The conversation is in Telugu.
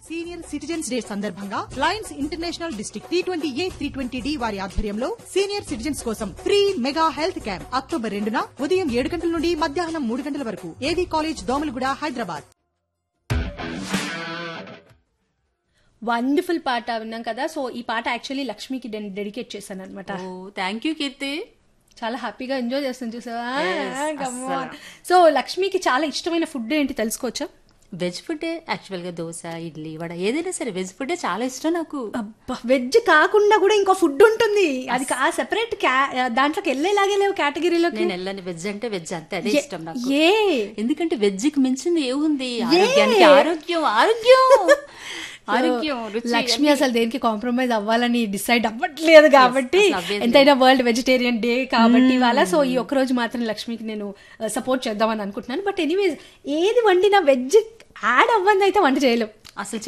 సీనియర్ సిటిజన్స్ డే సందర్భంగా Lions International district T twenty A three twenty D వారి ఆధ్వర్యంలో సీనియర్ సిటిజన్స్ కోసం free mega health camp October రెండున ఉదయం ఏడు గంటల నుండి మధ్యాహ్నం మూడు గంటల వరకు ఏవీ కాలేజ్ దోమలగూడ హైదరాబాద్ వండర్ఫుల్ పాట విన్నాం కదా సో ఈ పాట యాక్చువల్లీ లక్ష్మికి నేను డెడికేట్ చేశాను అనమాట ఓ థ్యాంక్ యూ కీర్తి చాలా హ్యాపీగా ఎంజాయ్ చేస్తుంది చూసావా Yes, Come అస్సలు. on. సో లక్ష్మికి చాలా ఇష్టమైన ఫుడ్ ఏంటి తెలుసుకోవచ్చా వెజ్ ఫుడ్ యాక్చువల్ గా దోశ ఇడ్లీ వడ ఏదైనా సరే వెజ్ ఫుడ్ చాలా ఇష్టం నాకు అబ్బా వెజ్ కాకుండా కూడా ఇంకో ఫుడ్ ఉంటుంది అది ఆ సెపరేట్ దాంట్లోకి వెళ్ళేలాగే లేవు కేటగిరీలోకి నేను వెళ్ళని వెజ్ అంటే వెజ్ అంతే అదే ఏ- ఇష్టం నాకు ఏ ఎందుకంటే వెజ్ కి మించింది ఏముంది ఆరోగ్యానికి ఆరోగ్యం ఆరోగ్యం ఆరోగ్యం రుచి లక్ష్మి అసలు దేనికి కాంప్రమైజ్ అవ్వాలని డిసైడ్ అవ్వట్లేదు కాబట్టి అసలు అవ్వేది ఎంతైనా వరల్డ్ వెజిటేరియన్ డే కాబట్టి ఇవాళ సో ఈ ఒక్క రోజు మాత్రం లక్ష్మికి నేను సపోర్ట్ చేద్దామని అనుకుంటున్నాను బట్ ఎనీవేస్ ఏది వండినా వెజ్ యాడ్ అవ్వంది అయితే వంట చేయలేం అసలు